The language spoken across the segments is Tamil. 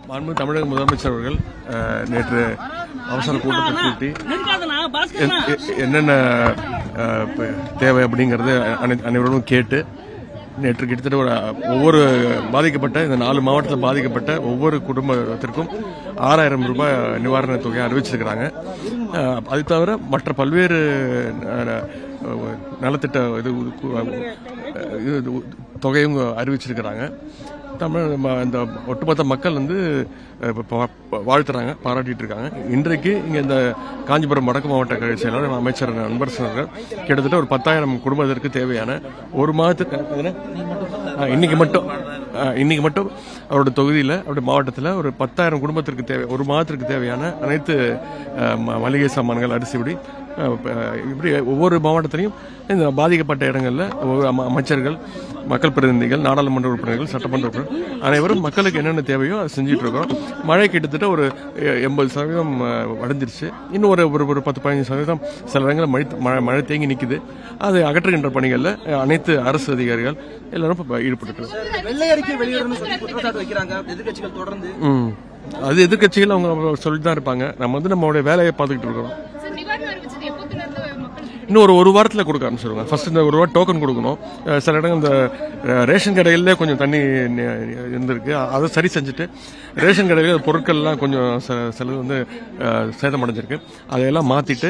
மாண்பு தமிழக முதலமைச்சர் அவர்கள் அஹ், நேற்று அவசர கூட்டத்தை கூட்டி என்- எ- என்னென்ன அஹ், ப- தேவை அப்படிங்கறது அனை- அனைவரும் கேட்டு நேற்று கிட்டத்தட்ட ஒரு ஒவ்வொரு பாதிக்கப்பட்ட இந்த நாலு மாவட்டத்தில் பாதிக்கப்பட்ட ஒவ்வொரு குடும்பத்திற்கும் ஆறாயிரம் ரூபாய் நிவாரணத் தொகையை அறிவிச்சிருக்கிறாங்க அஹ், அது தவிர மற்ற பல்வேறு அஹ், அஹ், நலத்திட்ட இது கு- அஹ், இது தொகையும் அறிவிச்சிருக்கிறாங்க தமிழ் ம- இந்த ஒட்டுமொத்த மக்கள் வந்து அஹ், ப- ப- வாழ்த்துறாங்க பாராட்டிட்டு இருக்காங்க இன்றைக்கு இங்க இந்த காஞ்சிபுரம் வடக்கு மாவட்ட கழக செயலாளர் அமைச்சர் அன்பரசன் அவர்கள் கிட்டத்தட்ட ஒரு பத்தாயிரம் குடும்பத்திற்கு தேவையான ஒரு மாதத்துக்கு எதுனா? ஆ, இன்னைக்கு மட்டும் ஆ, இன்னைக்கு மட்டும் அவரோட தொகுதியில் அவருடைய மாவட்டத்தில் ஒரு பத்தாயிரம் குடும்பத்திற்கு தேவை ஒரு மாதத்திற்கு தேவையான அனைத்து ஆ, ம- மளிகை சாமான்கள் அரிசி இப்படி ஆ, ப- இப்படி ஒவ்வொரு மாவட்டத்திலையும் இந்த பாதிக்கப்பட்ட இடங்களில் ஒவ்வொரு அம- அமைச்சர்கள் மக்கள் பிரதிநிதிகள் நாடாளுமன்ற உறுப்பினர்கள் சட்டமன்ற உறுப்பினர்கள் அனைவரும் மக்களுக்கு என்னென்ன தேவையோ அதை செஞ்சுட்டு இருக்கோம் மழை கிட்டத்தட்ட ஒரு எ- எண்பது சதவீதம் ஆ, வடைஞ்சிருச்சு இன்னும் ஒரு ஒரு ஒரு பத்து பதினஞ்சு சதவீதம் சில இடங்களில் மழை மழை மழை தேங்கி நிற்குது அதை அகற்றுகின்ற பணிகளில் அனைத்து அரசு அதிகாரிகள் எல்லாரும் இப்ப ஈடுபட்டு வெள்ளை அறிக்கை வெளியிடணும்னு சொல்லி குற்றச்சாட்டு வைக்கிறாங்க எதிர்க்கட்சிகள் தொடர்ந்து ம் அது எதிர்கட்சிகள் அவங்க சொல்லிட்டு தான் இருப்பாங்க நம்ம வந்து நம்மளுடைய வேலையை பார்த்துக்கிட்டு இருக்கிறோம் சார் நிவாரணம் அறிவிச்சது எப்போத்துல இருந்து மக்களுக்கு இன்னும் ஒரு ஒரு வாரத்தில் கொடுக்க ஆரம்பிச்சிருவாங்க ஃபர்ஸ்ட் இந்த ஒரு வாரம் டோக்கன் கொடுக்கணும் அஹ் சில இடங்கள் இந்த அஹ், ரேஷன் கடையிலே கொஞ்சம் தண்ணி நி- இருந்திருக்கு அதை சரி செஞ்சுட்டு ரேஷன் கடையில் பொருட்கள்லாம் கொஞ்சம் சில சிலது வந்து அஹ், சேதமடைஞ்சிருக்கு அதையெல்லாம் மாற்றிட்டு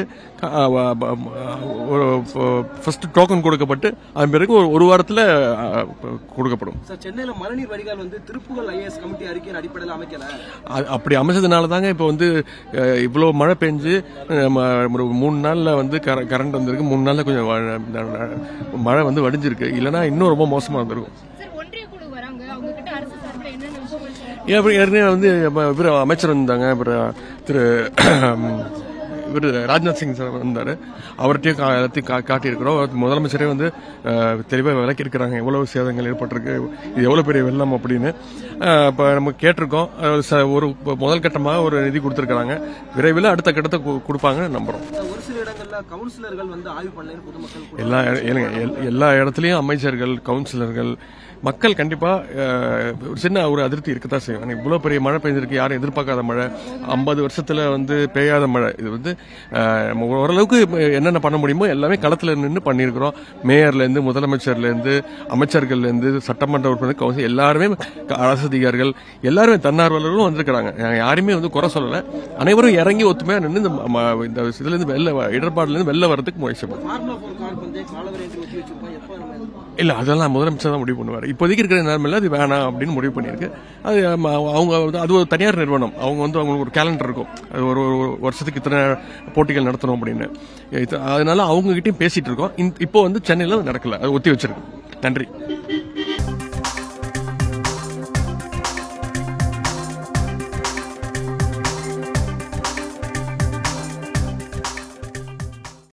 ஒரு ஃபர்ஸ்ட் டோக்கன் கொடுக்கப்பட்டு அதன் பிறகு ஒரு ஒரு வாரத்தில் கொடுக்கப்படும் சார் சென்னையில மழைநீர் வடிகால் வந்து திருப்புகழ் ஐஏஎஸ் கமிட்டி அறிக்கையின் அடிப்படையில் அமைக்கல அது அப்படி அமைச்சதுனால தாங்க இப்போ வந்து அஹ், இவ்வளோ மழை பெஞ்சு அஹ், ம- ஒரு மூணு நாளில் வந்து கர- கரண்ட் வந்திருக்கு மூணு நாளில் கொஞ்சம் வ- ந- மழை வந்து வடிஞ்சிருக்கு இல்லைன்னா இன்னும் ரொம்ப மோசமாக இருந்திருக்கும் சார் ஒன்றிய குழு வராங்க அவங்க கிட்ட அரசு சார்பில் என்னென்ன விஷயங்கள் சொல்லணும்? ஏன் அப்படி ஏற்கனவே வந்து இவர் அமைச்சர் வந்தாங்க அப்புறம் திரு இவர் ராஜ்நாத் சிங் சார் வந்தார் அவர்கிட்டயும் கா- எல்லாத்தையும் கா காட்டியிருக்கிறோம் அவர் முதலமைச்சரே வந்து அஹ், தெளிவாக விளக்கியிருக்கிறாங்க எவ்வளவு சேதங்கள் ஏற்பட்டிருக்கு இது எவ்வளோ பெரிய வெள்ளம் அப்படின்னு இப்போ நம்ம கேட்டிருக்கோம் அஹ், ச- ஒரு இப்ப முதல் கட்டமாக ஒரு நிதி கொடுத்துருக்காங்க விரைவில் அடுத்த கட்டத்தை கு- கொடுப்பாங்கன்னு நம்புகிறோம் சார், ஒரு சில இடங்கள்ல கவுன்சிலர்கள் வந்து ஆய்வு பண்ணலன்னு பொதுமக்கள் குற்றம் எல்லா இட- ஏனுங்க, எல்- எல்லா இடத்துலயும் அமைச்சர்கள் கவுன்சிலர்கள் மக்கள் கண்டிப்பா அஹ், ஒரு சின்ன ஒரு அதிருப்தி இருக்கத்தான் செய்யும் ஆனா, இவ்வளவு பெரிய மழை பெய்ஞ்சிருக்கு யாரும் எதிர்பார்க்காத மழை ஐம்பது வருஷத்துல வந்து பெய்யாத மழை இது வந்து அஹ், நம்ம ஓரளவுக்கு என்னென்ன பண்ண முடியுமோ எல்லாமே களத்துல நின்று பண்ணியிருக்கிறோம் மேயர்ல இருந்து முதலமைச்சர்ல இருந்து அமைச்சர்கள்ல இருந்து சட்டமன்ற உறுப்பினர் கவுன்சில் எல்லாருமே க- அரசு அதிகாரிகள் எல்லாருமே தன்னார்வலர்களும் வந்திருக்கிறாங்க நாங்க யாருமே வந்து குறை சொல்லல அனைவரும் இறங்கி ஒத்துமையா நின்று இந்த ம- இந்த இதுல இருந்து வெளில வ- இடர்பாடுல இருந்து வெளில வரதுக்கு முயற்சி பண்ணுவோம் ஃபார்முலா ஃபோர் கால் பந்தே காலவரை என்று ஒத்தி வச்சிருக்கோம் எப்போ நம்ம இல்ல அதெல்லாம் முதலமைச்சர் தான் முடிவு பண்ணுவார் இப்போதைக்கு இருக்கிற நிலைமையில அது வேணாம் அப்படின்னு முடிவு பண்ணியிருக்கு அது ஆமா, அவங்க வந்து அது ஒரு தனியார் நிறுவனம் அவங்க வந்து அவங்களுக்கு ஒரு கேலண்டர் இருக்கும் அது ஒரு ஒரு வருஷத்துக்கு இத்தனை போட்டிகள் நடத்தணும் அப்படின்னு இது- அதனால அவங்க கிட்டயும் பேசிட்டு இருக்கோம் இந்த- இப்போ வந்து சென்னையில நடக்கல அது ஒத்தி வச்சிருக்கு நன்றி